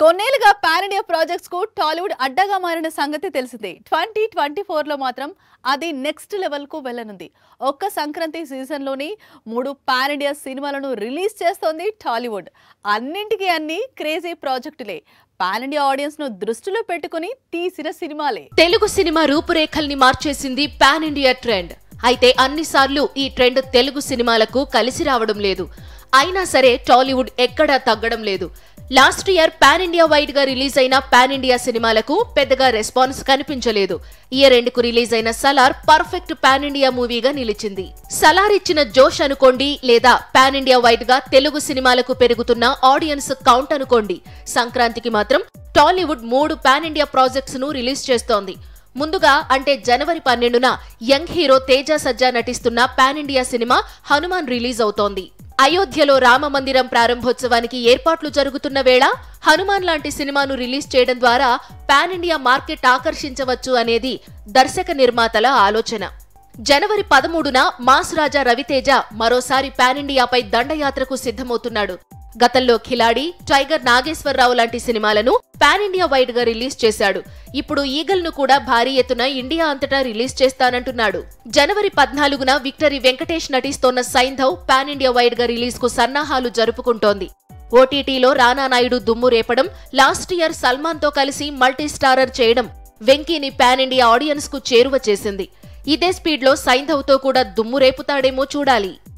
కొన్నేళ్లుగా pan India projects కు టాలీవుడ్ అడ్డగా మారిన సంగతి తెలిసిందే ట్వంటీ ట్వంటీ ఫోర్ లో మాత్రం అది నెక్స్ట్ లెవెల్ కు వెళ్ళనుంది ఒక్క సంక్రాంతి సీజన్ లోని మూడు పాన్ ఇండియా సినిమాలను రిలీజ్ చేస్తోంది టాలీవుడ్ అన్నింటికీ అన్ని క్రేజీ ప్రాజెక్టులే పాన్ ఇండియా ఆడియన్స్ ను దృష్టిలో పెట్టుకుని తీసిన సినిమాలే తెలుగు సినిమా రూపురేఖల్ని మార్చేసింది పాన్ ఇండియా ట్రెండ్ అయితే అన్నిసార్లు ఈ ట్రెండ్ తెలుగు సినిమాలకు కలిసి రావడం లేదు అయినా సరే టాలీవుడ్ ఎక్కడా తగ్గడం లేదు last year pan India wide గా రిలీజ్ అయిన పాన్ ఇండియా సినిమాలకు పెద్దగా రెస్పాన్స్ కనిపించలేదు ఇయర్ ఎండ్ కు రిలీజ్ అయిన సలార్ పర్ఫెక్ట్ పాన్ ఇండియా మూవీగా నిలిచింది సలార్ ఇచ్చిన జోష్ అనుకోండి లేదా పాన్ ఇండియా వైడ్ గా తెలుగు సినిమాలకు పెరుగుతున్న ఆడియన్స్ కౌంట్ అనుకోండి సంక్రాంతికి మాత్రం టాలీవుడ్ మూడు పాన్ ఇండియా ప్రాజెక్ట్స్ ను రిలీజ్ చేస్తోంది ముందుగా అంటే జనవరి పన్నెండున యంగ్ హీరో తేజ సజ్జా నటిస్తున్న pan India cinema Hanuman release అవుతోంది అయోధ్యలో రామ మందిరం ప్రారంభోత్సవానికి ఏర్పాట్లు జరుగుతున్న వేళ హనుమాన్ లాంటి సినిమాను రిలీజ్ చేయడం ద్వారా పాన్ ఇండియా మార్కెట్ ఆకర్షించవచ్చు అనేది దర్శక నిర్మాతల ఆలోచన జనవరి పదమూడున మాస్ రాజా రవితేజ మరోసారి పాన్ ఇండియాపై దండయాత్రకు సిద్ధమవుతున్నాడు గతంలో ఖిలాడి టైగర్ నాగేశ్వరరావు లాంటి సినిమాలను పాన్ ఇండియా వైడ్ గా రిలీజ్ చేశాడు ఇప్పుడు ఈగల్ ను కూడా భారీ ఎత్తున ఇండియా అంతటా రిలీజ్ చేస్తానంటున్నాడు జనవరి పద్నాలుగున విక్టరీ వెంకటేష్ నటిస్తోన్న సైంధవ్ పాన్ ఇండియా వైడ్ గా రిలీజ్ కు సన్నాహాలు జరుపుకుంటోంది ఓటీటీలో రానా నాయుడు దుమ్ము రేపడం లాస్ట్ ఇయర్ సల్మాన్ తో కలిసి మల్టీ స్టారర్ చేయడం వెంకీని పాన్ ఇండియా ఆడియన్స్ కు చేరువ చేసింది ఇదే స్పీడ్ లో సైంధవ్ తో కూడా దుమ్ము రేపుతాడేమో చూడాలి